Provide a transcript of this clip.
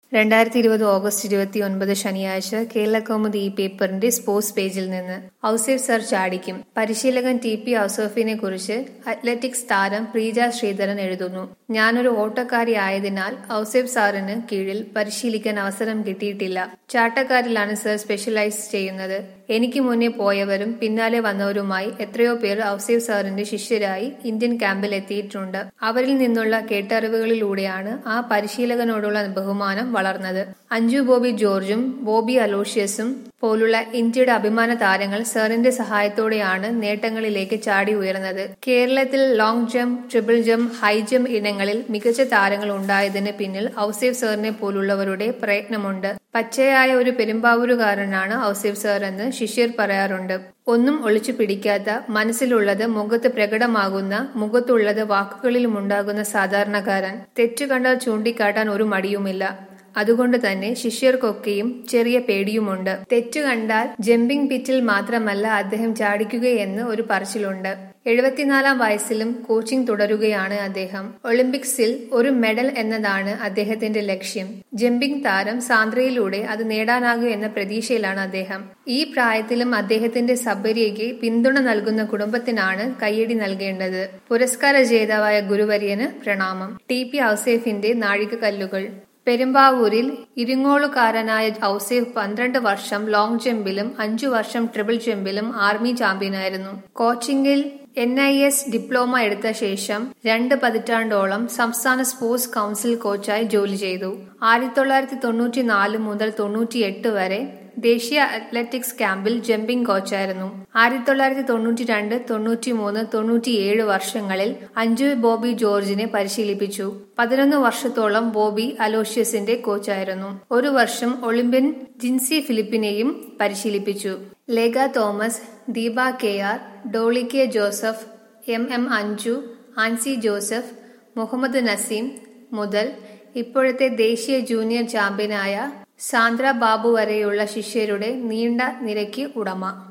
രണ്ടായിരത്തി ഇരുപത് ഓഗസ്റ്റ് ഇരുപത്തി ഒൻപത് ശനിയാഴ്ച കേരളകൗമുദി ഈ പേപ്പറിന്റെ സ്പോർട്സ് പേജിൽ നിന്ന് ഔസേഫ് സർ ചാടിക്കും പരിശീലകൻ ടി പി ഔസേഫിനെ കുറിച്ച് അത്ലറ്റിക്സ് താരം പ്രീജ ശ്രീധരൻ എഴുതുന്നു ഞാനൊരു ഓട്ടക്കാരി ആയതിനാൽ ഔസേഫ് സാറിന് കീഴിൽ പരിശീലിക്കാൻ അവസരം കിട്ടിയിട്ടില്ല ചാട്ടക്കാരിലാണ് സർ സ്പെഷ്യലൈസ് ചെയ്യുന്നത് എനിക്ക് മുന്നേ പോയവരും പിന്നാലെ വന്നവരുമായി എത്രയോ പേർ ഔസേഫ് സാറിന്റെ ശിഷ്യരായി ഇന്ത്യൻ ക്യാമ്പിൽ എത്തിയിട്ടുണ്ട് അവരിൽ നിന്നുള്ള കേട്ടറിവുകളിലൂടെയാണ് ആ പരിശീലകനോടുള്ള ബഹുമാനം വളർന്നത് അഞ്ജു ബോബി ജോർജും ബോബി അലോഷ്യസും പോലുള്ള ഇന്ത്യയുടെ അഭിമാന താരങ്ങൾ സാറിന്റെ സഹായത്തോടെയാണ് നേട്ടങ്ങളിലേക്ക് ചാടി ഉയർന്നത് കേരളത്തിൽ long jump triple jump high jump ഇനങ്ങളിൽ മികച്ച താരങ്ങൾ ഉണ്ടായതിന് പിന്നിൽ ഔസേഫ് സാറിനെ പോലുള്ളവരുടെ പ്രയത്നമുണ്ട് പച്ചയായ ഒരു പെരുമ്പാവൂരുകാരനാണ് ഔസേഫ് സാർ എന്ന് ശിഷ്യർ പറയാറുണ്ട് ഒന്നും ഒളിച്ചു പിടിക്കാത്ത മനസ്സിലുള്ളത് മുഖത്ത് പ്രകടമാകുന്ന മുഖത്തുള്ളത് വാക്കുകളിലും ഉണ്ടാകുന്ന സാധാരണക്കാരൻ തെറ്റു കണ്ടാൽ ചൂണ്ടിക്കാട്ടാൻ ഒരു മടിയുമില്ല അതുകൊണ്ട് തന്നെ ശിഷ്യർക്കൊക്കെയും ചെറിയ പേടിയുമുണ്ട് തെറ്റു കണ്ടാൽ ജമ്പിംഗ് പിറ്റിൽ മാത്രമല്ല അദ്ദേഹം ചാടിക്കുകയെന്ന് ഒരു പറച്ചിലുണ്ട് എഴുപത്തിനാലാം വയസ്സിലും കോച്ചിംഗ് തുടരുകയാണ് അദ്ദേഹം ഒളിമ്പിക്സിൽ ഒരു മെഡൽ എന്നതാണ് അദ്ദേഹത്തിന്റെ ലക്ഷ്യം ജമ്പിംഗ് താരം സാന്ദ്രയിലൂടെ അത് നേടാനാകൂ എന്ന പ്രതീക്ഷയിലാണ് അദ്ദേഹം ഈ പ്രായത്തിലും അദ്ദേഹത്തിന്റെ സബരിയയ്ക്ക് പിന്തുണ നൽകുന്ന കുടുംബത്തിനാണ് കയ്യടി നൽകേണ്ടത് പുരസ്കാര ജേതാവായ ഗുരുവര്യന് പ്രണാമം ടി പി ഔസേഫിന്റെ നാഴികക്കല്ലുകൾ പെരുമ്പാവൂരിൽ ഇരിങ്ങോളുകാരനായ ഔസേഫ് പന്ത്രണ്ട് വർഷം ലോങ് ജമ്പിലും അഞ്ചു വർഷം ട്രിപ്പിൾ ജമ്പിലും ആർമി ചാമ്പ്യനായിരുന്നു കോച്ചിംഗിൽ എൻ ഐ എസ് ഡിപ്ലോമ എടുത്ത ശേഷം രണ്ട് പതിറ്റാണ്ടോളം സംസ്ഥാന സ്പോർട്സ് കൗൺസിൽ കോച്ചായി ജോലി ചെയ്തു ആയിരത്തി തൊള്ളായിരത്തി തൊണ്ണൂറ്റി നാല് മുതൽ തൊണ്ണൂറ്റിയെട്ട് വരെ ദേശീയ അത്ലറ്റിക്സ് ക്യാമ്പിൽ ജമ്പിംഗ് കോച്ചായിരുന്നു ആയിരത്തി തൊള്ളായിരത്തി തൊണ്ണൂറ്റി രണ്ട് തൊണ്ണൂറ്റി മൂന്ന് തൊണ്ണൂറ്റിയേഴ് വർഷങ്ങളിൽ അഞ്ജു ബോബി ജോർജിനെ പരിശീലിപ്പിച്ചു പതിനൊന്ന് വർഷത്തോളം ബോബി അലോഷ്യസിന്റെ കോച്ചായിരുന്നു ഒരു വർഷം ഒളിമ്പ്യൻ ജിൻസി ഫിലിപ്പിനെയും പരിശീലിപ്പിച്ചു Lekha Thomas Deepa K R Dolly K Joseph M M Anju Ancy Joseph Muhammad Naseem മുതൽ ഇപ്പോഴത്തെ ദേശീയ ജൂനിയർ ചാമ്പ്യനായ സാന്ദ്ര ബാബു വരെയുള്ള ശിഷ്യരുടെ നീണ്ട നിരയ്ക്ക് ഉടമ